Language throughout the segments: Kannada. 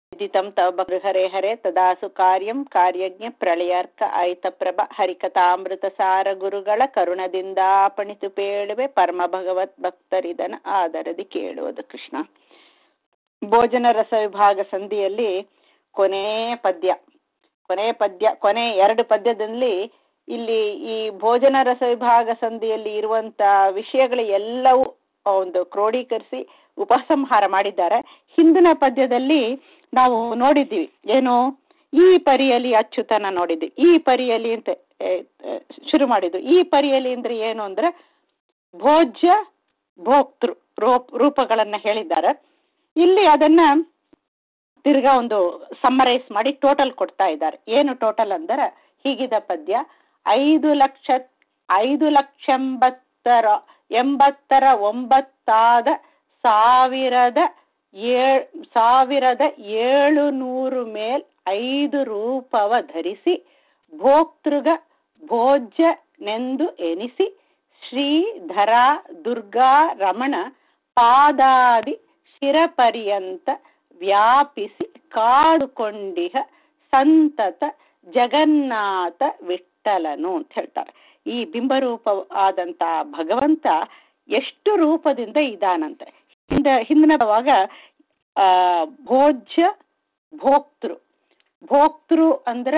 ವಿದಿತಂ ತವ ಹರೆ ಹರೆ ತದಾಸು ಕಾರ್ಯಂ ಕಾರ್ಯಜ್ಞ ಪ್ರಳಯಾರ್ಕ ಆಯ್ತಪ್ರಭ ಹರಿಕಥಾಮೃತ ಸಾರ ಗುರುಗಳ ಕರುಣದಿಂದಾಪಣಿತು ಪೇಳುವೆ ಪರಮ ಭಗವತ್ ಭಕ್ತರಿದನ ಆದರದಿ ಕೇಳುವುದು ಕೃಷ್ಣ ಭೋಜನ ರಸ ವಿಭಾಗ ಸಂಧಿಯಲ್ಲಿ ಕೊನೆ ಪದ್ಯ ಕೊನೆ ಪದ್ಯ ಕೊನೆ ಎರಡು ಪದ್ಯದಲ್ಲಿ ಇಲ್ಲಿ ಈ ಭೋಜನ ರಸ ವಿಭಾಗ ಸಂಧಿಯಲ್ಲಿ ಇರುವಂತ ವಿಷಯಗಳು ಎಲ್ಲವೂ ಒಂದು ಕ್ರೋಢೀಕರಿಸಿ ಉಪಸಂಹಾರ ಮಾಡಿದ್ದಾರೆ ಹಿಂದಿನ ಪದ್ಯದಲ್ಲಿ ನಾವು ನೋಡಿದ್ದೀವಿ ಏನು ಈ ಪರಿಯಲ್ಲಿ ಅಚ್ಯುತನ ನೋಡಿದ್ವಿ ಈ ಪರಿಯಲ್ಲಿ ಅಂತ ಶುರು ಮಾಡಿದ್ದು ಈ ಪರಿಯಲ್ಲಿ ಅಂದ್ರೆ ಏನು ಅಂದ್ರೆ ಭೋಜ್ಯ ಭೋಕ್ತೃ ರೂಪಗಳನ್ನ ಹೇಳಿದ್ದಾರೆ ಇಲ್ಲಿ ಅದನ್ನ ತಿರ್ಗಾ ಒಂದು ಸಮ್ಮರೈಸ್ ಮಾಡಿ ಟೋಟಲ್ ಕೊಡ್ತಾ ಇದ್ದಾರೆ ಏನು ಟೋಟಲ್ ಅಂದ್ರೆ ಹೀಗಿದ ಪದ್ಯ ಐದು ಲಕ್ಷ ಐದು ಲಕ್ಷ ಎಂಬತ್ತರ ಎಂಬತ್ತರ ಒಂಬತ್ತಾದ ಸಾವಿರದ ಏಳ್ ಸಾವಿರದ ಏಳು ನೂರು ಮೇಲ್ ಐದು ರೂಪವ ಧರಿಸಿ ಭೋಕ್ತೃಗ ಭೋಜ್ಯನೆಂದು ಎನಿಸಿ ಶ್ರೀಧರ ದುರ್ಗಾ ರಮಣ ಪಾದಾದಿ ಶಿರಪರ್ಯಂತ ವ್ಯಾಪಿಸಿ ಕಾಡುಕೊಂಡಿಹ ಸಂತತ ಜಗನ್ನಾಥ ವಿಠಲನು ಅಂತ ಹೇಳ್ತಾರೆ ಈ ಬಿಂಬರೂಪ ಆದಂತ ಭಗವಂತ ಎಷ್ಟು ರೂಪದಿಂದ ಇದಾನಂತೆ ಹಿಂದ ಹಿಂದಿನವಾಗ ಆ ಭೋಜ್ಯ ಭೋಕ್ತೃ ಭೋಕ್ತೃ ಅಂದ್ರ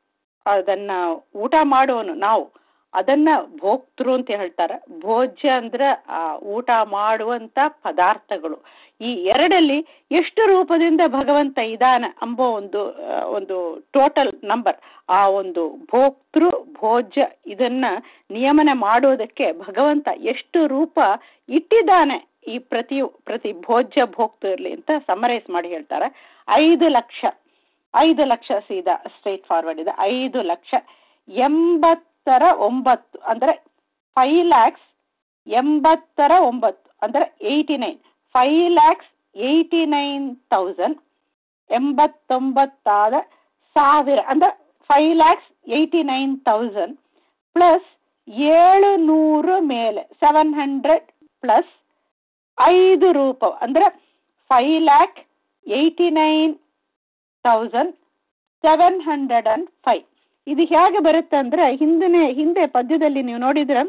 ಅದನ್ನ ಊಟ ಮಾಡುವನು ನಾವು ಅದನ್ನ ಭೋಕ್ತೃ ಅಂತ ಹೇಳ್ತಾರೆ ಭೋಜ್ಯ ಅಂದ್ರ ಆ ಊಟ ಮಾಡುವಂತ ಪದಾರ್ಥಗಳು ಈ ಎರಡಲ್ಲಿ ಎಷ್ಟು ರೂಪದಿಂದ ಭಗವಂತ ಇದಾನ ಎಂಬ ಒಂದು ಒಂದು ಟೋಟಲ್ ನಂಬರ್ ಆ ಒಂದು ಭೋಕ್ತೃ ಭೋಜ್ಯ ಇದನ್ನ ನಿಯಮನ ಮಾಡೋದಕ್ಕೆ ಭಗವಂತ ಎಷ್ಟು ರೂಪ ಇಟ್ಟಿದ್ದಾನೆ ಈ ಪ್ರತಿ ಪ್ರತಿ ಭೋಜ್ಯ ಭೋಕ್ತೃ ಇರಲಿ ಅಂತ ಸಮರೈಸ್ ಮಾಡಿ ಹೇಳ್ತಾರೆ ಐದು ಲಕ್ಷ ಐದು ಲಕ್ಷ ಸೀದಾ ಸ್ಟ್ರೈಟ್ ಫಾರ್ವರ್ಡ್ ಇದೆ ಐದು ಲಕ್ಷ ಎಂಬತ್ತರ ಒಂಬತ್ತು ಅಂದ್ರೆ ಫೈವ್ ಲ್ಯಾಕ್ಸ್ ಎಂಬತ್ತರ ಒಂಬತ್ತು ಅಂದ್ರೆ eighty nine five lakhs eighty nine thousand ಎಂಬತ್ತೊಂಬತ್ತಾದ ಸಾವಿರ ಅಂದ್ರೆ five lakhs eighty nine thousand plus ಏಳು ನೂರು ಮೇಲೆ ಸೆವೆನ್ ಹಂಡ್ರೆಡ್ ಪ್ಲಸ್ ಐದು ರೂಪ ಅಂದ್ರೆ five lakh eighty nine thousand seven hundred and five ಇದು ಹೇಗೆ ಬರುತ್ತೆ ಅಂದ್ರೆ ಹಿಂದಿನ ಹಿಂದೆ ಪದ್ಯದಲ್ಲಿ ನೀವು ನೋಡಿದ್ರೆ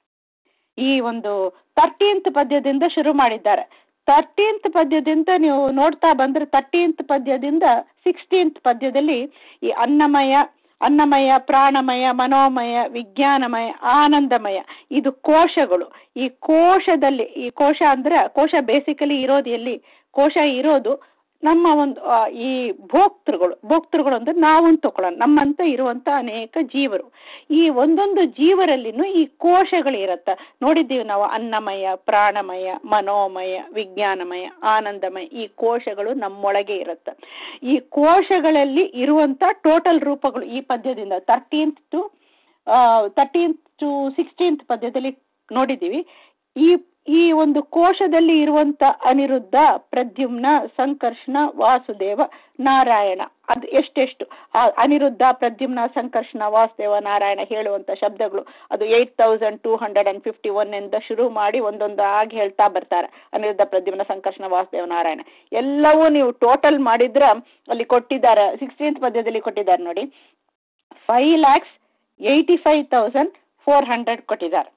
ಈ ಒಂದು ತರ್ಟೀನ್ತ್ ಪದ್ಯದಿಂದ ಶುರು ಮಾಡಿದ್ದಾರೆ ತರ್ಟೀನ್ತ್ ಪದ್ಯದಿಂದ ನೀವು ನೋಡ್ತಾ ಬಂದ್ರೆ ತರ್ಟೀನ್ತ್ ಪದ್ಯದಿಂದ ಸಿಕ್ಸ್ಟೀನ್ತ್ ಪದ್ಯದಲ್ಲಿ ಈ ಅನ್ನಮಯ ಅನ್ನಮಯ ಪ್ರಾಣಮಯ ಮನೋಮಯ ವಿಜ್ಞಾನಮಯ ಆನಂದಮಯ ಇದು ಕೋಶಗಳು ಈ ಕೋಶದಲ್ಲಿ ಈ ಕೋಶ ಅಂದ್ರೆ ಕೋಶ ಬೇಸಿಕಲಿ ಇರೋದು ಎಲ್ಲಿ ಕೋಶ ಇರೋದು ನಮ್ಮ ಒಂದು ಈ ಭೋಕ್ತೃಗಳು ಭೋಕ್ತೃಗಳು ಅಂದ್ರೆ ನಾವಂತ ತಗೊಳ್ಳೋಣ ನಮ್ಮಂತ ಇರುವಂತ ಅನೇಕ ಜೀವರು ಈ ಒಂದೊಂದು ಜೀವರಲ್ಲಿನೂ ಈ ಕೋಶಗಳು ಇರತ್ತ ನೋಡಿದ್ದೀವಿ ನಾವು ಅನ್ನಮಯ ಪ್ರಾಣಮಯ ಮನೋಮಯ ವಿಜ್ಞಾನಮಯ ಆನಂದಮಯ ಈ ಕೋಶಗಳು ನಮ್ಮೊಳಗೆ ಇರುತ್ತೆ ಈ ಕೋಶಗಳಲ್ಲಿ ಇರುವಂತ ಟೋಟಲ್ ರೂಪಗಳು ಈ ಪದ್ಯದಿಂದ thirteenth to thirteenth to sixteenth ಪದ್ಯದಲ್ಲಿ ನೋಡಿದ್ದೀವಿ ಈ ಈ ಒಂದು ಕೋಶದಲ್ಲಿ ಇರುವಂತ ಅನಿರುದ್ಧ ಪ್ರದ್ಯುಮ್ನ ಸಂಕರ್ಷಣ ವಾಸುದೇವ ನಾರಾಯಣ ಅದು ಎಷ್ಟೆಷ್ಟು ಆ ಅನಿರುದ್ಧ ಪ್ರದ್ಯುಮ್ನ ಸಂಕರ್ಷಣ ವಾಸುದೇವ ನಾರಾಯಣ ಹೇಳುವಂತ ಶಬ್ದಗಳು ಅದು eight thousand two hundred and fifty one ಇಂದ ಶುರು ಮಾಡಿ ಒಂದೊಂದು ಆಗಿ ಹೇಳ್ತಾ ಬರ್ತಾರೆ ಅನಿರುದ್ಧ ಪ್ರದ್ಯುಮ್ನ ಸಂಕರ್ಷಣ ವಾಸುದೇವ ನಾರಾಯಣ ಎಲ್ಲವೂ ನೀವು ಟೋಟಲ್ ಮಾಡಿದ್ರ ಅಲ್ಲಿ ಕೊಟ್ಟಿದ್ದಾರೆ ಸಿಕ್ಸ್ಟೀನ್ತ್ ಪದ್ಯದಲ್ಲಿ ಕೊಟ್ಟಿದ್ದಾರೆ ನೋಡಿ five lakhs eighty five thousand four hundred ಕೊಟ್ಟಿದ್ದಾರೆ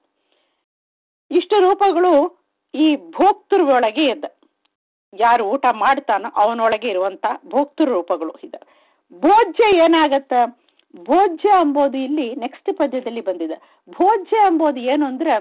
ಇಷ್ಟು ರೂಪಗಳು ಈ ಭೋಕ್ತೃ ಒಳಗೆ ಇದ್ದ ಯಾರು ಊಟ ಮಾಡ್ತಾನೋ ಅವನೊಳಗೆ ಇರುವಂತ ಭೋಕ್ತೃ ರೂಪಗಳು ಇದೆ ಭೋಜ್ಯ ಏನಾಗತ್ತ ಭೋಜ್ಯ ಅಂಬೋದು ಇಲ್ಲಿ ನೆಕ್ಸ್ಟ್ ಪದ್ಯದಲ್ಲಿ ಬಂದಿದೆ ಭೋಜ್ಯ ಅಂಬೋದು ಏನು ಅಂದ್ರೆ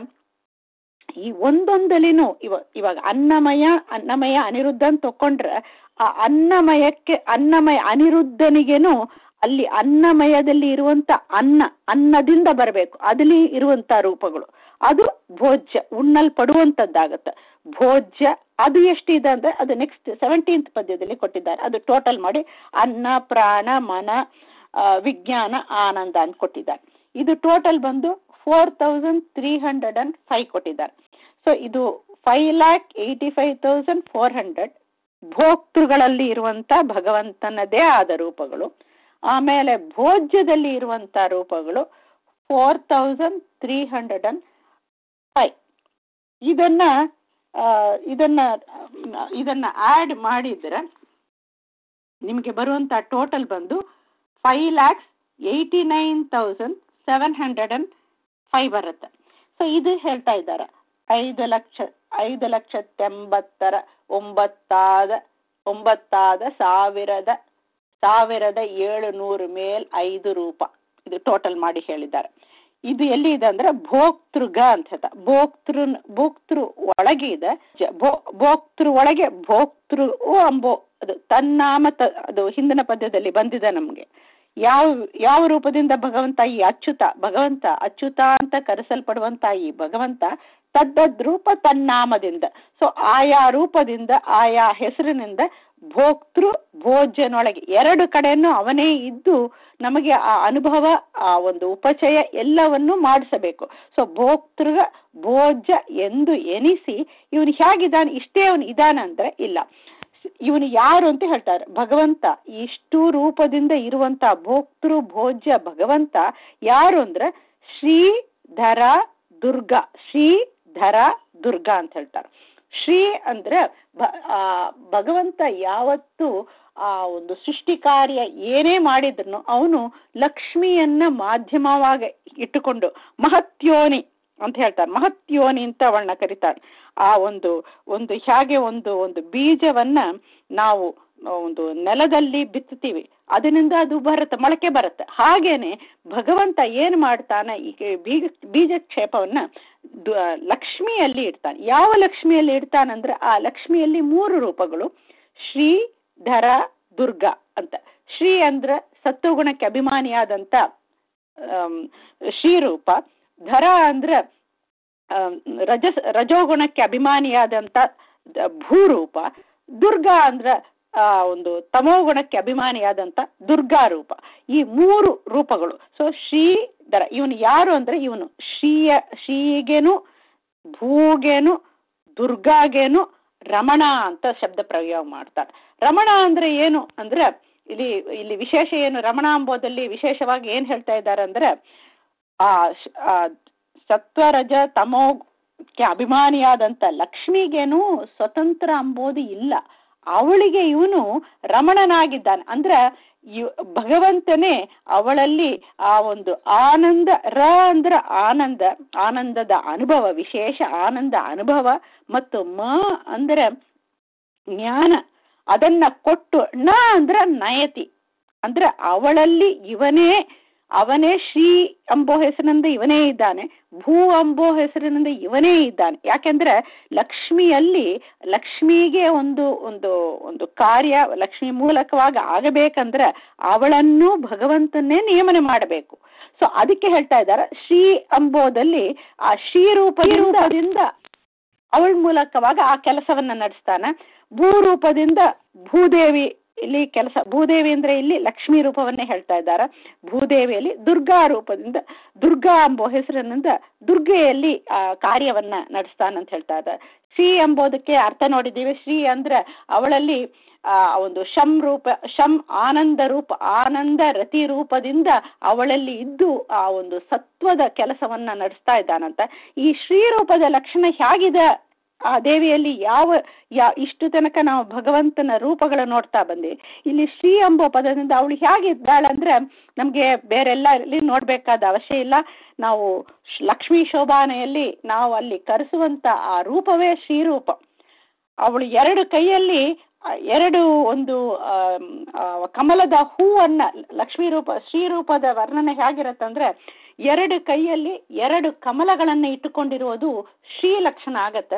ಈ ಒಂದೊಂದಲಿನೂ ಇವ ಇವಾಗ ಅನ್ನಮಯ ಅನ್ನಮಯ ಅನಿರುದ್ಧ ಅಂತ ತಕೊಂಡ್ರೆ ಆ ಅನ್ನಮಯಕ್ಕೆ ಅನ್ನಮಯ ಅನಿರುದ್ಧನಿಗೇನು ಅಲ್ಲಿ ಅನ್ನಮಯದಲ್ಲಿ ಇರುವಂತ ಅನ್ನ ಅನ್ನದಿಂದ ಬರಬೇಕು ಅದಲ್ಲಿ ಇರುವಂತ ರೂಪಗಳು ಅದು ಭೋಜ್ಯ ಉಣ್ಣಲ್ಪಡುವಂತದ್ದಾಗತ್ತೆ ಭೋಜ್ಯ ಅದು ಎಷ್ಟಿದೆ ಅಂದ್ರೆ ಅದು ನೆಕ್ಸ್ಟ್ ಸೆವೆಂಟೀನ್ತ್ ಪದ್ಯದಲ್ಲಿ ಕೊಟ್ಟಿದ್ದಾರೆ ಅದು ಟೋಟಲ್ ಮಾಡಿ ಅನ್ನ ಪ್ರಾಣ ಮನ ವಿಜ್ಞಾನ ಆನಂದ ಅಂತ ಕೊಟ್ಟಿದ್ದಾರೆ ಇದು ಟೋಟಲ್ ಬಂದು four thousand three hundred and five ಕೊಟ್ಟಿದ್ದಾರೆ ಸೊ ಇದು five lakh eighty five thousand four hundred ಭೋಕ್ತೃಗಳಲ್ಲಿ ಇರುವಂತ ಭಗವಂತನದೇ ಆದ ರೂಪಗಳು ಆಮೇಲೆ ಭೋಜ್ಯದಲ್ಲಿ ಇರುವಂತ ರೂಪಗಳು four thousand three hundred and five ಇದನ್ನ ಆ, ಇದನ್ನ ಇದನ್ನ ಆಡ್ ಮಾಡಿದ್ರೆ ನಿಮಗೆ ಬರುವಂತ ಟೋಟಲ್ ಬಂದು five lakhs eighty nine thousand seven hundred and five ಬರುತ್ತೆ ಸೊ ಇದು ಹೇಳ್ತಾ ಇದ್ದಾರೆ ಐದು ಲಕ್ಷ ಐದು ಲಕ್ಷತ್ತೆಂಬತ್ತರ ಒಂಬತ್ತಾದ ಒಂಬತ್ತಾದ ಸಾವಿರದ ಸಾವಿರದ ಏಳು ನೂರು ಮೇಲ್ ಐದು ರೂಪ ಇದು ಟೋಟಲ್ ಮಾಡಿ ಹೇಳಿದ್ದಾರೆ ಇದು ಎಲ್ಲಿ ಇದೆ ಅಂದ್ರೆ ಭೋಕ್ತೃಗ ಅಂತ ಹೇಳ್ತಾ ಭೋಕ್ತೃ ಭೋಕ್ತೃ ಒಳಗೆ ಇದೆ ಜ- ಭೋ- ಭೋಕ್ತೃ ಒಳಗೆ ಭೋಕ್ತೃ ಅಂಬೋ ಅದು ತನ್ನಾಮ ತ- ಅದು ಹಿಂದಿನ ಪದ್ಯದಲ್ಲಿ ಬಂದಿದೆ ನಮ್ಗೆ ಯಾವ ಯಾವ ರೂಪದಿಂದ ಭಗವಂತ ಈ ಅಚ್ಯುತ ಭಗವಂತ ಅಚ್ಯುತ ಅಂತ ಕರೆಸಲ್ಪಡುವಂತ ಈ ಭಗವಂತ ತದ್ದದ್ ರೂಪ ತನ್ನಾಮದಿಂದ ಸೊ ಆಯಾ ರೂಪದಿಂದ ಆಯಾ ಹೆಸರಿನಿಂದ ಭೋಕ್ತೃ ಭೋಜ್ಯನೊಳಗೆ ಎರಡು ಕಡೆನೂ ಅವನೇ ಇದ್ದು ನಮಗೆ ಆ ಅನುಭವ ಆ ಒಂದು ಉಪಚಯ ಎಲ್ಲವನ್ನೂ ಮಾಡಿಸಬೇಕು ಸೊ ಭೋಕ್ತೃ ಭೋಜ್ಯ ಎಂದು ಎನಿಸಿ ಇವನು ಹೇಗಿದ್ದಾನೆ ಇಷ್ಟೇ ಅವನು ಇದಾನಂದ್ರೆ ಇಲ್ಲ ಇವನು ಯಾರು ಅಂತ ಹೇಳ್ತಾರೆ ಭಗವಂತ ಇಷ್ಟು ರೂಪದಿಂದ ಇರುವಂತ ಭೋಕ್ತೃ ಭೋಜ್ಯ ಭಗವಂತ ಯಾರು ಅಂದ್ರೆ ಶ್ರೀಧರ ದುರ್ಗ ಶ್ರೀಧರ ದುರ್ಗ ಅಂತ ಹೇಳ್ತಾರೆ ಶ್ರೀ ಅಂದ್ರೆ ಭ- ಆ ಭಗವಂತ ಯಾವತ್ತು ಆ ಒಂದು ಸೃಷ್ಟಿ ಕಾರ್ಯ ಏನೇ ಮಾಡಿದ್ರು ಅವನು ಲಕ್ಷ್ಮಿಯನ್ನ ಮಾಧ್ಯಮವಾಗಿ ಇಟ್ಟುಕೊಂಡು ಮಹತ್ಯೋನಿ ಅಂತ ಹೇಳ್ತಾರೆ ಮಹತ್ಯೋನಿ ಅಂತ ಅವಳನ್ನ ಕರೀತಾರೆ ಆ ಒಂದು ಒಂದು ಹೇಗೆ ಒಂದು ಒಂದು ಬೀಜವನ್ನ ನಾವು ಒಂದು ನೆಲದಲ್ಲಿ ಬಿತ್ತುತ್ತೀವಿ ಅದರಿಂದ ಅದು ಬರುತ್ತೆ ಮೊಳಕೆ ಬರುತ್ತೆ ಹಾಗೇನೆ ಭಗವಂತ ಏನ್ ಮಾಡ್ತಾನೆ ಈ ಬೀಜ ಬೀಜಕ್ಷೇಪವನ್ನ ದು- ಲಕ್ಷ್ಮಿಯಲ್ಲಿ ಇಡ್ತಾನೆ ಯಾವ ಲಕ್ಷ್ಮಿಯಲ್ಲಿ ಇಡ್ತಾನಂದ್ರೆ ಆ ಲಕ್ಷ್ಮಿಯಲ್ಲಿ ಮೂರು ರೂಪಗಳು ಶ್ರೀ ಧರ ದುರ್ಗ ಅಂತ ಶ್ರೀ ಅಂದ್ರೆ ಸತ್ವಗುಣಕ್ಕೆ ಅಭಿಮಾನಿಯಾದಂತ ಆಮ್, ಶ್ರೀರೂಪ ಧರ ಅಂದ್ರೆ ಆಮ್, ರಜಸ್ ರಜೋಗುಣಕ್ಕೆ ಅಭಿಮಾನಿಯಾದಂತ ದ- ಭೂರೂಪ ದುರ್ಗಾ ಅಂದ್ರೆ ಆ ಒಂದು ತಮೋಗುಣಕ್ಕೆ ಅಭಿಮಾನಿಯಾದಂತ ದುರ್ಗಾ ರೂಪ ಈ ಮೂರು ರೂಪಗಳು ಸೊ ಶ್ರೀಧರ ಇವನು ಯಾರು ಅಂದ್ರೆ ಇವನು ಶ್ರೀಯ ಶ್ರೀಗೇನು ಭೂಗೇನು ದುರ್ಗಾಗೇನು ರಮಣ ಅಂತ ಶಬ್ದ ಪ್ರಯೋಗ ಮಾಡ್ತಾರೆ ರಮಣ ಅಂದ್ರೆ ಏನು ಅಂದ್ರೆ ಇಲ್ಲಿ ಇಲ್ಲಿ ವಿಶೇಷ ಏನು ರಮಣ ಎಂಬುದಲ್ಲಿ ವಿಶೇಷವಾಗಿ ಏನ್ ಹೇಳ್ತಾ ಇದ್ದಾರೆ ಅಂದ್ರೆ ಆ ಶ- ಆ ಸತ್ವರಜ ತಮೋಕ್ಕೆ ಅಭಿಮಾನಿಯಾದಂತ ಲಕ್ಷ್ಮಿಗೇನು ಸ್ವತಂತ್ರ ಅಂಬೋದು ಇಲ್ಲ ಅವಳಿಗೆ ಇವನು ರಮಣನಾಗಿದ್ದಾನೆ ಅಂದ್ರೆ ಇವ್- ಭಗವಂತನೇ ಅವಳಲ್ಲಿ ಆ ಒಂದು ಆನಂದ ರ ಅಂದ್ರ ಆನಂದ ಆನಂದದ ಅನುಭವ ವಿಶೇಷ ಆನಂದ ಅನುಭವ ಮತ್ತು ಮ ಅಂದ್ರೆ ಜ್ಞಾನ ಅದನ್ನ ಕೊಟ್ಟು ನ ಅಂದ್ರ ನಯತಿ ಅಂದ್ರೆ ಅವಳಲ್ಲಿ ಇವನೇ ಅವನೇ ಶ್ರೀ ಅಂಬೋ ಹೆಸರಿನಿಂದ ಇವನೇ ಇದ್ದಾನೆ ಭೂ ಅಂಬೋ ಹೆಸರಿನಿಂದ ಇವನೇ ಇದ್ದಾನೆ ಯಾಕೆಂದ್ರೆ ಲಕ್ಷ್ಮಿಯಲ್ಲಿ ಲಕ್ಷ್ಮಿಗೆ ಒಂದು ಒಂದು ಒಂದು ಕಾರ್ಯ ಲಕ್ಷ್ಮಿ ಮೂಲಕವಾಗಿ ಆಗಬೇಕಂದ್ರೆ ಅವಳನ್ನು ಭಗವಂತನೇ ನಿಯಮನ ಮಾಡಬೇಕು ಸೊ ಅದಕ್ಕೆ ಹೇಳ್ತಾ ಇದ್ದಾರೆ ಶ್ರೀ ಅಂಬೋದಲ್ಲಿ ಆ ಶ್ರೀ ರೂಪದಿಂದ ಅವಳ ಮೂಲಕವಾಗಿ ಆ ಕೆಲಸವನ್ನ ನಡೆಸ್ತಾನೆ ಭೂರೂಪದಿಂದ ಭೂದೇವಿ ಇಲ್ಲಿ ಕೆಲಸ ಭೂದೇವಿ ಅಂದ್ರೆ ಇಲ್ಲಿ ಲಕ್ಷ್ಮೀ ರೂಪವನ್ನೇ ಹೇಳ್ತಾ ಇದ್ದಾರೆ ಭೂದೇವಿಯಲ್ಲಿ ದುರ್ಗಾ ರೂಪದಿಂದ ದುರ್ಗಾ ಎಂಬೋ ಹೆಸರಿನಿಂದ ದುರ್ಗೆಯಲ್ಲಿ ಆ ಕಾರ್ಯವನ್ನ ನಡೆಸ್ತಾನಂತ ಹೇಳ್ತಾ ಇದ್ದಾರೆ ಶ್ರೀ ಎಂಬುದಕ್ಕೆ ಅರ್ಥ ನೋಡಿದ್ದೀವಿ ಶ್ರೀ ಅಂದ್ರೆ ಅವಳಲ್ಲಿ ಆ ಒಂದು ಶಂ ರೂಪ ಶಂ ಆನಂದ ರೂಪ ಆನಂದ ರತಿ ರೂಪದಿಂದ ಅವಳಲ್ಲಿ ಇದ್ದು ಆ ಒಂದು ಸತ್ವದ ಕೆಲಸವನ್ನ ನಡೆಸ್ತಾ ಇದ್ದಾನಂತ ಈ ಶ್ರೀ ರೂಪದ ಲಕ್ಷಣ ಹೇಗಿದೆ ಆ ದೇವಿಯಲ್ಲಿ ಯಾವ ಯಾ ಇಷ್ಟು ತನಕ ನಾವು ಭಗವಂತನ ರೂಪಗಳ ನೋಡ್ತಾ ಬಂದ್ವಿ ಇಲ್ಲಿ ಶ್ರೀ ಎಂಬ ಪದದಿಂದ ಅವಳು ಹೇಗಿದ್ದಾಳಂದ್ರೆ ನಮ್ಗೆ ಬೇರೆಲ್ಲ ಇಲ್ಲಿ ನೋಡ್ಬೇಕಾದ ಅವಶ್ಯ ಇಲ್ಲ ನಾವು ಶ್- ಲಕ್ಷ್ಮೀ ಶೋಭಾನೆಯಲ್ಲಿ ನಾವು ಅಲ್ಲಿ ಕರೆಸುವಂತ ಆ ರೂಪವೇ ಶ್ರೀರೂಪ ಅವಳು ಎರಡು ಕೈಯಲ್ಲಿ ಆ, ಎರಡು ಒಂದು ಆಮ್, ಆ, ಕಮಲದ ಹೂವನ್ನ ಲಕ್ಷ್ಮೀ ರೂಪ ಶ್ರೀರೂಪದ ವರ್ಣನೆ ಹೇಗಿರತ್ತಂದ್ರೆ ಎರಡು ಕೈಯಲ್ಲಿ ಎರಡು ಕಮಲಗಳನ್ನ ಇಟ್ಟುಕೊಂಡಿರುವುದು ಶ್ರೀ ಲಕ್ಷಣ ಆಗತ್ತೆ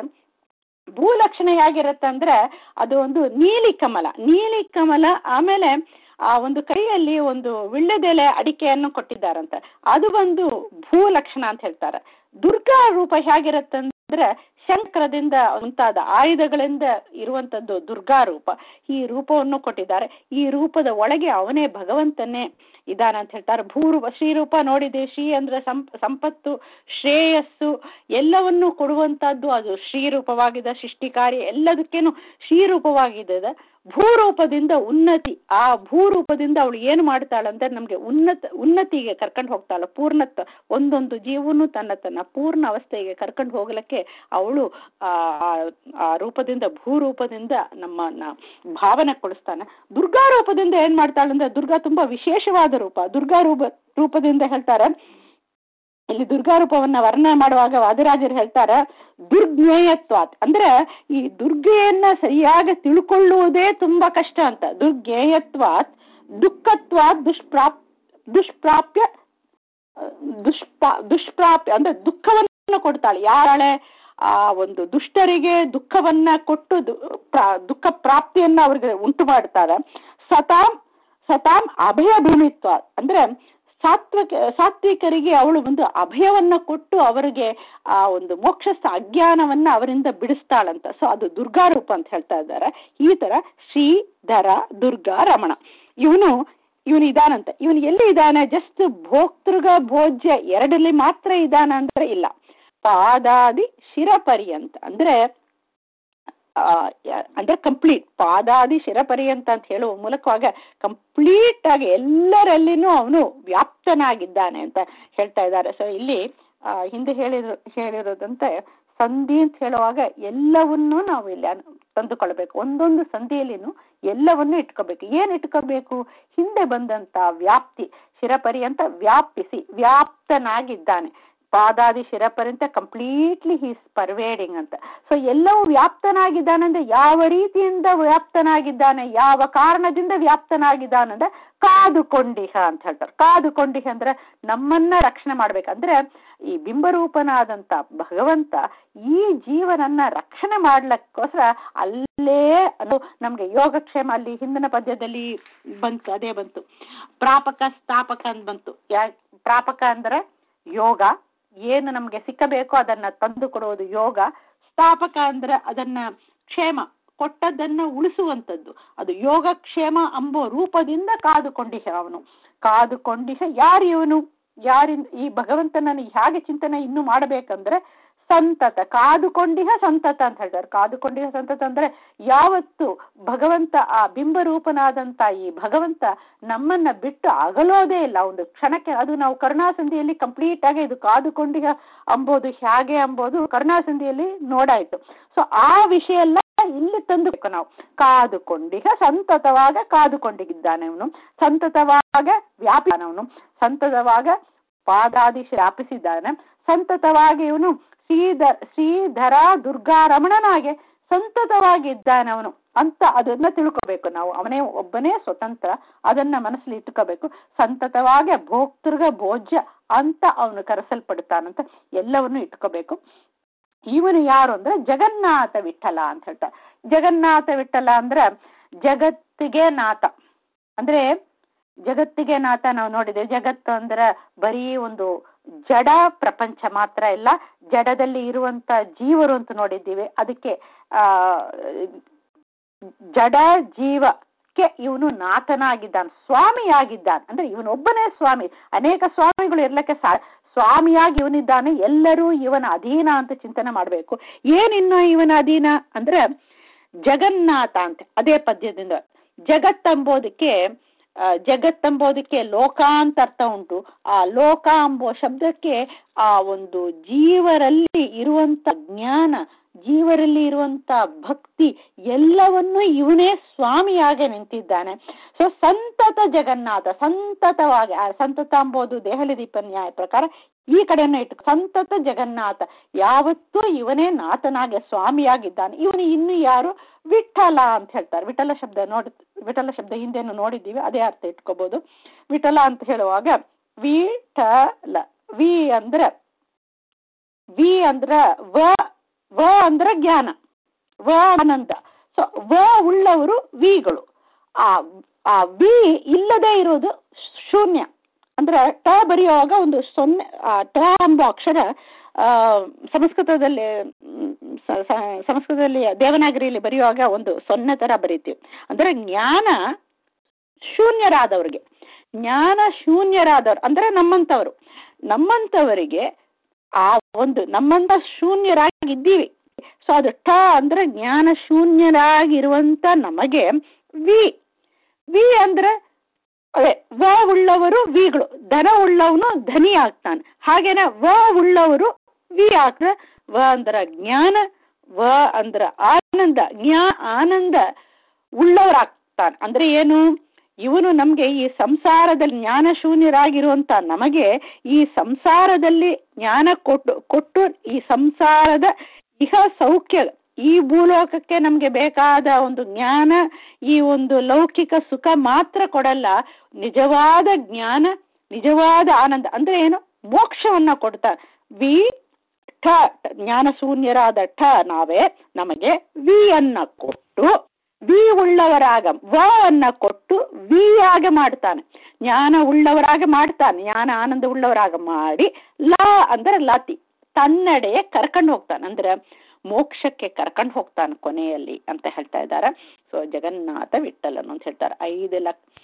ಭೂಲಕ್ಷಣ ಹೇಗಿರತ್ತಂದ್ರೆ ಅದು ಒಂದು ನೀಲಿ ಕಮಲ ನೀಲಿ ಕಮಲ ಆಮೇಲೆ ಆ ಒಂದು ಕೈಯಲ್ಲಿ ಒಂದು ವಿಳ್ಳೆದೆಲೆ ಅಡಿಕೆಯನ್ನು ಕೊಟ್ಟಿದ್ದಾರಂತೆ ಅದು ಒಂದು ಭೂಲಕ್ಷಣ ಅಂತ ಹೇಳ್ತಾರೆ ದುರ್ಗಾ ರೂಪ ಹೇಗಿರತ್ತಂದ್ರೆ ಶಂಕರದಿಂದ ಮುಂತಾದ ಆಯುಧಗಳಿಂದ ಇರುವಂತದ್ದು ದುರ್ಗಾ ರೂಪ ಈ ರೂಪವನ್ನು ಕೊಟ್ಟಿದ್ದಾರೆ ಈ ರೂಪದ ಒಳಗೆ ಅವನೇ ಭಗವಂತನೇ ಇದಾನ ಅಂತ ಹೇಳ್ತಾರೆ ಭೂರೂಪ ಶ್ರೀರೂಪ ನೋಡಿದೆ ಶ್ರೀ ಅಂದ್ರೆ ಸಂಪ್ ಸಂಪತ್ತು ಶ್ರೇಯಸ್ಸು ಎಲ್ಲವನ್ನೂ ಕೊಡುವಂತದ್ದು ಅದು ಶ್ರೀರೂಪವಾಗಿದೆ ಸೃಷ್ಟಿ ಕಾರ್ಯ ಎಲ್ಲದಕ್ಕೇನು ಶ್ರೀರೂಪವಾಗಿದೆ ಭೂರೂಪದಿಂದ ಉನ್ನತಿ ಆ ಭೂರೂಪದಿಂದ ಅವಳು ಏನು ಮಾಡ್ತಾಳಂದ್ರೆ ನಮ್ಗೆ ಉನ್ನತ ಉನ್ನತಿಗೆ ಕರ್ಕೊಂಡು ಹೋಗ್ತಾಳ ಪೂರ್ಣತ್ವ ಒಂದೊಂದು ಜೀವನು ತನ್ನ ತನ್ನ ಪೂರ್ಣ ಅವಸ್ಥೆಗೆ ಕರ್ಕೊಂಡು ಹೋಗ್ಲಿಕ್ಕೆ ಅವಳು ಅವಳು ಆ ರೂಪದಿಂದ ಭೂರೂಪದಿಂದ ನಮ್ಮನ್ನ ಭಾವನೆ ಕೊಡಿಸ್ತಾನೆ ದುರ್ಗಾ ರೂಪದಿಂದ ಏನ್ ಮಾಡ್ತಾಳೆ ಅಂದ್ರೆ ದುರ್ಗಾ ತುಂಬಾ ವಿಶೇಷವಾದ ರೂಪ ದುರ್ಗಾ ರೂಪ ರೂಪದಿಂದ ಹೇಳ್ತಾರೆ ಇಲ್ಲಿ ದುರ್ಗಾ ರೂಪವನ್ನ ವರ್ಣನೆ ಮಾಡುವಾಗ ವಾದಿರಾಜರು ಹೇಳ್ತಾರೆ ದುರ್ಜ್ಞೇಯತ್ವಾತ್ ಅಂದ್ರೆ ಈ ದುರ್ಗೆಯನ್ನ ಸರಿಯಾಗಿ ತಿಳ್ಕೊಳ್ಳುವುದೇ ತುಂಬಾ ಕಷ್ಟ ಅಂತ ದುರ್ಜ್ಞೇಯತ್ವಾತ್ ದುಃಖತ್ವಾತ್ ದುಷ್ಪ್ರಾಪ್ ದುಷ್ಪ್ರಾಪ್ಯ ದುಷ್ಪಾ ದುಷ್ಪ್ರಾಪ್ಯ ಅಂದ್ರೆ ದುಃಖವನ್ನು ಕೊಡ್ತಾಳೆ ಯಾಳೆ ಆ ಒಂದು ದುಷ್ಟರಿಗೆ ದುಃಖವನ್ನ ಕೊಟ್ಟು ದುಃಖ ಪ್ರಾಪ್ತಿಯನ್ನ ಅವ್ರಿಗೆ ಉಂಟು ಮಾಡ್ತಾರೆ ಸತಾಂ ಸತಾಂ ಅಭಯ ಭೂಮಿತ್ವ ಅಂದ್ರೆ ಸಾತ್ವಿಕ ಸಾತ್ವಿಕರಿಗೆ ಅವಳು ಒಂದು ಅಭಯವನ್ನ ಕೊಟ್ಟು ಅವರಿಗೆ ಆ ಒಂದು ಮೋಕ್ಷಸ್ಥ ಅಜ್ಞಾನವನ್ನ ಅವರಿಂದ ಬಿಡಿಸ್ತಾಳಂತ ಸೊ ಅದು ದುರ್ಗಾ ರೂಪ ಅಂತ ಹೇಳ್ತಾ ಇದ್ದಾರೆ ಈ ತರ ಶ್ರೀಧರ ದುರ್ಗಾ ರಮಣ ಇವನು ಇವನು ಇದಾನಂತ ಇವನು ಎಲ್ಲಿ ಇದ್ದಾನೆ ಜಸ್ಟ್ ಭೋಕ್ತೃಗ ಭೋಜ್ಯ ಎರಡಲ್ಲಿ ಮಾತ್ರ ಇದಾನ ಅಂದ್ರೆ ಇಲ್ಲ ಪಾದಾದಿ ಶಿರಪರ್ಯಂತ ಅಂದ್ರೆ ಅಂದ್ರೆ ಕಂಪ್ಲೀಟ್ ಪಾದಾದಿ ಶಿರಪರ್ಯಂತ ಅಂತ ಹೇಳುವ ಮೂಲಕವಾಗ ಕಂಪ್ಲೀಟ್ ಆಗಿ ಎಲ್ಲರಲ್ಲಿನೂ ಅವನು ವ್ಯಾಪ್ತನಾಗಿದ್ದಾನೆ ಅಂತ ಹೇಳ್ತಾ ಇದ್ದಾರೆ ಸೊ ಇಲ್ಲಿ ಹಿಂದೆ ಹೇಳಿದ್ರು ಹೇಳಿರೋದಂತೆ ಸಂಧಿ ಅಂತ ಹೇಳುವಾಗ ಎಲ್ಲವನ್ನೂ ನಾವು ಇಲ್ಲಿ ತಂದುಕೊಳ್ಬೇಕು ಒಂದೊಂದು ಸಂಧಿಯಲ್ಲಿನೂ ಎಲ್ಲವನ್ನೂ ಇಟ್ಕೋಬೇಕು ಏನ್ ಇಟ್ಕೋಬೇಕು ಹಿಂದೆ ಬಂದಂತ ವ್ಯಾಪ್ತಿ ಶಿರಪರ್ಯಂತ ವ್ಯಾಪಿಸಿ ವ್ಯಾಪ್ತನಾಗಿದ್ದಾನೆ ಪಾದಾದಿ ಶಿರಪರ್ಯಂತ ಕಂಪ್ಲೀಟ್ಲಿ ಹೀಸ್ ಪರ್ವೇಡಿಂಗ್ ಅಂತ ಸೊ ಎಲ್ಲವೂ ವ್ಯಾಪ್ತನಾಗಿದ್ದಾನೆ ಅಂದ್ರೆ ಯಾವ ರೀತಿಯಿಂದ ವ್ಯಾಪ್ತನಾಗಿದ್ದಾನೆ ಯಾವ ಕಾರಣದಿಂದ ವ್ಯಾಪ್ತನಾಗಿದ್ದಾನಂದ್ರೆ ಕಾದುಕೊಂಡಿಹ ಅಂತ ಹೇಳ್ತಾರೆ ಕಾದುಕೊಂಡಿಹ ಅಂದ್ರೆ ನಮ್ಮನ್ನ ರಕ್ಷಣೆ ಮಾಡ್ಬೇಕಂದ್ರೆ ಈ ಬಿಂಬರೂಪನಾದಂತ ಭಗವಂತ ಈ ಜೀವನನ್ನ ರಕ್ಷಣೆ ಮಾಡ್ಲಿಕ್ಕೋಸ್ಕರ ಅಲ್ಲೇ ಅದು ನಮ್ಗೆ ಯೋಗಕ್ಷೇಮ ಅಲ್ಲಿ ಹಿಂದಿನ ಪದ್ಯದಲ್ಲಿ ಬಂತು ಅದೇ ಬಂತು ಪ್ರಾಪಕ ಸ್ಥಾಪಕ ಅಂತ ಬಂತು ಯಾ ಪ್ರಾಪಕ ಅಂದ್ರೆ ಯೋಗ ಏನು ನಮ್ಗೆ ಸಿಕ್ಕಬೇಕೋ ಅದನ್ನ ತಂದು ಕೊಡುವುದು ಯೋಗ ಸ್ಥಾಪಕ ಅಂದ್ರೆ ಅದನ್ನ ಕ್ಷೇಮ ಕೊಟ್ಟದ್ದನ್ನ ಉಳಿಸುವಂಥದ್ದು ಅದು ಯೋಗಕ್ಷೇಮ ಅಂಬೋ ರೂಪದಿಂದ ಕಾದುಕೊಂಡಿಹ ಅವನು ಕಾದುಕೊಂಡಿಹ ಯಾರು ಇವನು ಯಾರಿಂದ ಈ ಭಗವಂತನನ್ನು ಹೇಗೆ ಚಿಂತನೆ ಇನ್ನು ಮಾಡಬೇಕಂದ್ರೆ ಸಂತತ ಕಾದುಕೊಂಡಿಹ ಸಂತತ ಅಂತ ಹೇಳ್ತಾರೆ ಕಾದುಕೊಂಡಿಹ ಸಂತತ ಅಂದ್ರೆ ಯಾವತ್ತು ಭಗವಂತ ಆ ಬಿಂಬರೂಪನಾದಂತ ಈ ಭಗವಂತ ನಮ್ಮನ್ನ ಬಿಟ್ಟು ಅಗಲೋದೇ ಇಲ್ಲ ಒಂದು ಕ್ಷಣಕ್ಕೆ ಅದು ನಾವು ಕರುಣಾಸಂಧಿಯಲ್ಲಿ ಕಂಪ್ಲೀಟ್ ಆಗಿ ಇದು ಕಾದುಕೊಂಡಿಹ ಅಂಬೋದು ಹೇಗೆ ಅಂಬೋದು ಕರುಣಾಸಂಧಿಯಲ್ಲಿ ನೋಡಾಯ್ತು ಸೊ ಆ ವಿಷಯ ಎಲ್ಲ ಇಲ್ಲಿ ತಂದು ನಾವು ಕಾದುಕೊಂಡಿಹ ಸಂತತವಾಗ ಕಾದುಕೊಂಡಿದ್ದಾನೆ ಅವನು ಸಂತತವಾಗ ವ್ಯಾಪಿನವನು ಸಂತತವಾಗ ಪಾದಾದಿ ವ್ಯಾಪಿಸಿದ್ದಾನೆ ಸಂತತವಾಗಿ ಇವನು ಶ್ರೀಧ ಶ್ರೀಧರ ದುರ್ಗಾ ರಮಣನಾಗೆ ಸಂತತವಾಗಿದ್ದಾನೆ ಅವನು ಅಂತ ಅದನ್ನ ತಿಳ್ಕೋಬೇಕು ನಾವು ಅವನೇ ಒಬ್ಬನೇ ಸ್ವತಂತ್ರ ಅದನ್ನ ಮನಸ್ಸಲ್ಲಿ ಇಟ್ಕೋಬೇಕು ಸಂತತವಾಗಿ ಭೋಕ್ತೃಗ ಭೋಜ್ಯ ಅಂತ ಅವನು ಕರೆಸಲ್ಪಡ್ತಾನಂತ ಎಲ್ಲವನ್ನು ಇಟ್ಕೋಬೇಕು ಇವನು ಯಾರು ಅಂದ್ರೆ ಜಗನ್ನಾಥ ವಿಠಲ ಅಂತ ಹೇಳ್ತಾರೆ ಜಗನ್ನಾಥ ವಿಠಲ ಅಂದ್ರೆ ಜಗತ್ತಿಗೆ ನಾಥ ಅಂದ್ರೆ ಜಗತ್ತಿಗೆ ನಾಥ ನಾವು ನೋಡಿದ್ದೇವೆ ಜಗತ್ತು ಅಂದ್ರೆ ಬರೀ ಒಂದು ಜಡ ಪ್ರಪಂಚ ಮಾತ್ರ ಇಲ್ಲ ಜಡದಲ್ಲಿ ಇರುವಂತ ಜೀವರು ಅಂತ ನೋಡಿದ್ದೀವಿ ಅದಕ್ಕೆ ಆ ಜಡ ಜೀವಕ್ಕೆ ಇವನು ನಾಥನಾಗಿದ್ದಾನೆ ಸ್ವಾಮಿಯಾಗಿದ್ದಾನೆ ಅಂದ್ರೆ ಇವನೊಬ್ಬನೇ ಸ್ವಾಮಿ ಅನೇಕ ಸ್ವಾಮಿಗಳು ಇರ್ಲಿಕ್ಕೆ ಸಾ ಸ್ವಾಮಿಯಾಗಿ ಇವನಿದ್ದಾನೆ ಎಲ್ಲರೂ ಇವನ ಅಧೀನ ಅಂತ ಚಿಂತನೆ ಮಾಡಬೇಕು ಏನಿನ್ನು ಇವನ ಅಧೀನ ಅಂದ್ರೆ ಜಗನ್ನಾಥ ಅಂತ ಅದೇ ಪದ್ಯದಿಂದ ಜಗತ್ತಂಬೋದಕ್ಕೆ ಜಗತ್ತಂಬೋದಕ್ಕೆ ಲೋಕ ಅಂತ ಅರ್ಥ ಉಂಟು ಆ ಲೋಕ ಎಂಬೋ ಶಬ್ದಕ್ಕೆ ಆ ಒಂದು ಜೀವರಲ್ಲಿ ಇರುವಂತ ಜ್ಞಾನ ಜೀವರಲ್ಲಿ ಇರುವಂತ ಭಕ್ತಿ ಎಲ್ಲವನ್ನೂ ಇವನೇ ಸ್ವಾಮಿಯಾಗಿ ನಿಂತಿದ್ದಾನೆ ಸೊ ಸಂತತ ಜಗನ್ನಾಥ ಸಂತತವಾಗಿ ಆ ಸಂತತ ಎಂಬುದು ದೆಹಲಿ ದೀಪ ನ್ಯಾಯ ಪ್ರಕಾರ ಈ ಕಡೆಯನ್ನು ಇಟ್ಟು ಸಂತತ ಜಗನ್ನಾಥ ಯಾವತ್ತೂ ಇವನೇ ನಾಥನಾಗೆ ಸ್ವಾಮಿಯಾಗಿದ್ದಾನೆ ಇವನು ಇನ್ನು ಯಾರು ವಿಠಲ ಅಂತ ಹೇಳ್ತಾರೆ ವಿಠಲ ಶಬ್ದ ನೋಡಿ ವಿಠಲ ಶಬ್ದ ಹಿಂದೆನು ನೋಡಿದ್ದೀವಿ ಅದೇ ಅರ್ಥ ಇಟ್ಕೋಬಹುದು ವಿಠಲ ಅಂತ ಹೇಳುವಾಗ ವಿಠಲ ವಿ ಅಂದ್ರ ವಿ ಅಂದ್ರ ವ ವ ಅಂದ್ರ ಜ್ಞಾನ ವ ಆನಂದ ಸೊ ವ ಉಳ್ಳವರು ವಿಗಳು ಆ ಆ ವಿ ಇಲ್ಲದೆ ಇರೋದು ಶೂನ್ಯ ಅಂದ್ರೆ ಟ ಬರೆಯುವಾಗ ಒಂದು ಸೊನ್ನೆ ಆ ಟ ಎಂಬ ಅಕ್ಷರ ಆ ಸಂಸ್ಕೃತದಲ್ಲಿ ಸಂಸ್ಕೃತದಲ್ಲಿ ದೇವನಾಗರಿಯಲ್ಲಿ ಬರೆಯುವಾಗ ಒಂದು ಸೊನ್ನೆ ತರ ಬರೀತೀವಿ ಅಂದ್ರೆ ಜ್ಞಾನ ಶೂನ್ಯರಾದವ್ರಿಗೆ ಜ್ಞಾನ ಶೂನ್ಯರಾದವ್ರು ಅಂದ್ರೆ ನಮ್ಮಂತವರು ನಮ್ಮಂತವರಿಗೆ ಆ ಒಂದು ನಮ್ಮಂತ ಶೂನ್ಯರಾಗಿ ಇದ್ದೀವಿ ಸೊ ಅದು ಠ ಅಂದ್ರೆ ಜ್ಞಾನ ಶೂನ್ಯರಾಗಿರುವಂತ ನಮಗೆ ವಿ ವಿ ಅಂದ್ರೆ ಅದೇ ವ ಉಳ್ಳವರು ವಿಗಳು ಧನ ಉಳ್ಳವನು ಧನಿ ಆಗ್ತಾನೆ ಹಾಗೇನೆ ವ ಉಳ್ಳವರು ವಿ ಆಗ್ತದೆ ವ ಅಂದ್ರ ಜ್ಞಾನ ವ ಅಂದ್ರ ಆನಂದ ಜ್ಞಾ ಆನಂದ ಉಳ್ಳವರಾಗ್ತಾನೆ ಅಂದ್ರೆ ಏನು ಇವನು ನಮ್ಗೆ ಈ ಸಂಸಾರದಲ್ಲಿ ಜ್ಞಾನ ಶೂನ್ಯರಾಗಿರುವಂತ ನಮಗೆ ಈ ಸಂಸಾರದಲ್ಲಿ ಜ್ಞಾನ ಕೊಟ್ಟು ಕೊಟ್ಟು ಈ ಸಂಸಾರದ ಇಹ ಸೌಖ್ಯ ಈ ಭೂಲೋಕಕ್ಕೆ ನಮ್ಗೆ ಬೇಕಾದ ಒಂದು ಜ್ಞಾನ ಈ ಒಂದು ಲೌಕಿಕ ಸುಖ ಮಾತ್ರ ಕೊಡಲ್ಲ ನಿಜವಾದ ಜ್ಞಾನ ನಿಜವಾದ ಆನಂದ ಅಂದ್ರೆ ಏನು ಮೋಕ್ಷವನ್ನ ಕೊಡ್ತಾರೆ ವಿ ಠ ಜ್ಞಾನ ಶೂನ್ಯರಾದ ಠ ನಾವೇ ನಮಗೆ ವಿ ಅನ್ನ ಕೊಟ್ಟು ವಿ ಉಳ್ಳವರಾಗ ವ ಅನ್ನ ಕೊಟ್ಟು ವಿ ಆಗ ಮಾಡ್ತಾನೆ ಜ್ಞಾನ ಉಳ್ಳವರಾಗ ಮಾಡ್ತಾನೆ ಜ್ಞಾನ ಆನಂದ ಉಳ್ಳವರಾಗ ಮಾಡಿ ಲಾ ಅಂದ್ರೆ ಲತಿ ತನ್ನಡೆಗೆ ಕರ್ಕೊಂಡು ಹೋಗ್ತಾನೆ ಅಂದ್ರೆ ಮೋಕ್ಷಕ್ಕೆ ಕರ್ಕೊಂಡು ಹೋಗ್ತಾನೆ ಕೊನೆಯಲ್ಲಿ ಅಂತ ಹೇಳ್ತಾ ಇದ್ದಾರೆ ಸೊ ಜಗನ್ನಾಥ ವಿಠಲನು ಅಂತ ಹೇಳ್ತಾರೆ ಐದು ಲಕ್ಷ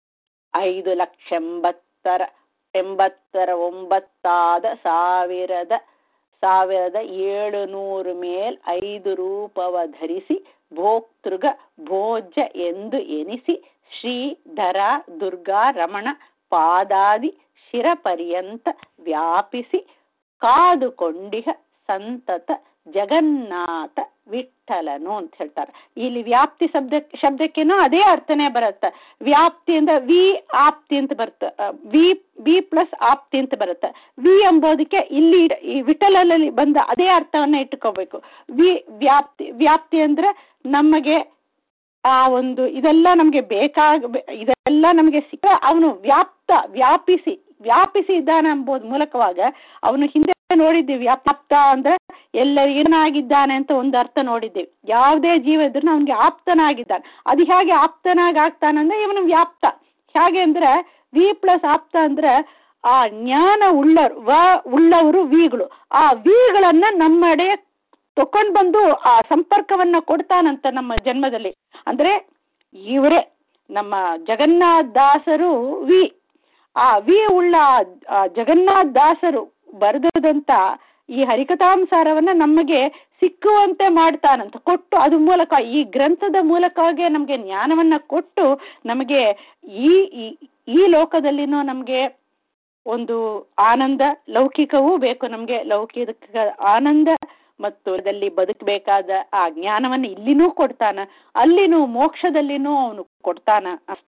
ಐದು ಲಕ್ಷ ಎಂಬತ್ತರ ಎಂಬತ್ತರ ಒಂಬತ್ತಾದ ಸಾವಿರದ ಸಾವಿರದ ಏಳು ನೂರು ಮೇಲ್ ಐದು ರೂಪವ ಧರಿಸಿ ಭೋಕ್ತೃಗ ಭೋಜ್ಯ ಎಂದು ಎನಿಸಿ ಶ್ರೀಧರ ದುರ್ಗಾ ರಮಣ ಪಾದಾದಿ ಶಿರಪರ್ಯಂತ ವ್ಯಾಪಿಸಿ ಕಾದುಕೊಂಡಿಹ ಸಂತತ ಜಗನ್ನಾಥ ವಿಠಲನು ಅಂತ ಹೇಳ್ತಾರೆ ಇಲ್ಲಿ ವ್ಯಾಪ್ತಿ ಶಬ್ದ ಶಬ್ದಕ್ಕೇನೋ ಅದೇ ಅರ್ಥನೇ ಬರುತ್ತೆ ವ್ಯಾಪ್ತಿ ಅಂದ್ರೆ ವಿ ಆಪ್ತಿ ಅಂತ ಬರುತ್ತೆ ವಿ ವಿ ಪ್ಲಸ್ ಆಪ್ತಿ ಅಂತ ಬರುತ್ತೆ ವಿ ಎಂಬುದಕ್ಕೆ ಇಲ್ಲಿ ಈ ವಿಠಲಲ್ಲಿ ಬಂದ ಅದೇ ಅರ್ಥವನ್ನ ಇಟ್ಕೋಬೇಕು ವಿ ವ್ಯಾಪ್ತಿ ವ್ಯಾಪ್ತಿ ಅಂದ್ರೆ ನಮಗೆ ಆ ಒಂದು ಇದೆಲ್ಲ ನಮಗೆ ಬೇಕಾಗ ಇದೆಲ್ಲ ನಮಗೆ ಸಿಕ್ಕ ಅವನು ವ್ಯಾಪ್ತ ವ್ಯಾಪಿಸಿ ವ್ಯಾಪಿಸಿ ಇದ್ದಾನೆ ಎಂಬುದು ಮೂಲಕವಾಗ ಅವನು ಹಿಂದೆ ನೋಡಿದ್ದೀವಿ ವ್ಯಾಪ್ತ ಅಂದ್ರೆ ಎಲ್ಲ ಏನಾಗಿದ್ದಾನೆ ಅಂತ ಒಂದು ಅರ್ಥ ನೋಡಿದ್ದೀವಿ ಯಾವುದೇ ಜೀವ ಇದ್ರೂ ಅವನಿಗೆ ಆಪ್ತನಾಗಿದ್ದಾನೆ ಅದು ಹೇಗೆ ಆಪ್ತನಾಗಿ ಆಗ್ತಾನಂದ್ರೆ ಇವನು ವ್ಯಾಪ್ತ ಹೇಗೆ ಅಂದ್ರೆ ವಿ ಪ್ಲಸ್ ಆಪ್ತ ಅಂದ್ರೆ ಆ ಜ್ಞಾನ ಉಳ್ಳರು ವ ಉಳ್ಳವರು ವಿಗಳು ಆ ವಿಗಳನ್ನ ನಮ್ಮಡೆ ತಕೊಂಡ್ ಬಂದು ಆ ಸಂಪರ್ಕವನ್ನ ಕೊಡ್ತಾನಂತ ನಮ್ಮ ಜನ್ಮದಲ್ಲಿ ಅಂದ್ರೆ ಇವರೇ ನಮ್ಮ ಜಗನ್ನಾಥ ದಾಸರು ವಿ ಆ ವಿ ಉಳ್ಳ ಜಗನ್ನಾಥ ದಾಸರು ಬರೆದಂತ ಈ ಹರಿಕಥಾಂಸಾರವನ್ನ ನಮಗೆ ಸಿಕ್ಕುವಂತೆ ಮಾಡ್ತಾನಂತ ಕೊಟ್ಟು ಅದ್ರ ಮೂಲಕ ಈ ಗ್ರಂಥದ ಮೂಲಕವಾಗಿ ನಮಗೆ ಜ್ಞಾನವನ್ನ ಕೊಟ್ಟು ನಮಗೆ ಈ ಈ ಲೋಕದಲ್ಲಿನೂ ನಮಗೆ ಒಂದು ಆನಂದ ಲೌಕಿಕವೂ ಬೇಕು ನಮಗೆ ಲೌಕಿಕ ಆನಂದ ಮತ್ತು ಅದರಲ್ಲಿ ಬದುಕಬೇಕಾದ ಆ ಜ್ಞಾನವನ್ನು ಇಲ್ಲಿನೂ ಕೊಡ್ತಾನ ಅಲ್ಲಿನೂ ಮೋಕ್ಷದಲ್ಲಿನೂ ಅವನು ಕೊಡ್ತಾನ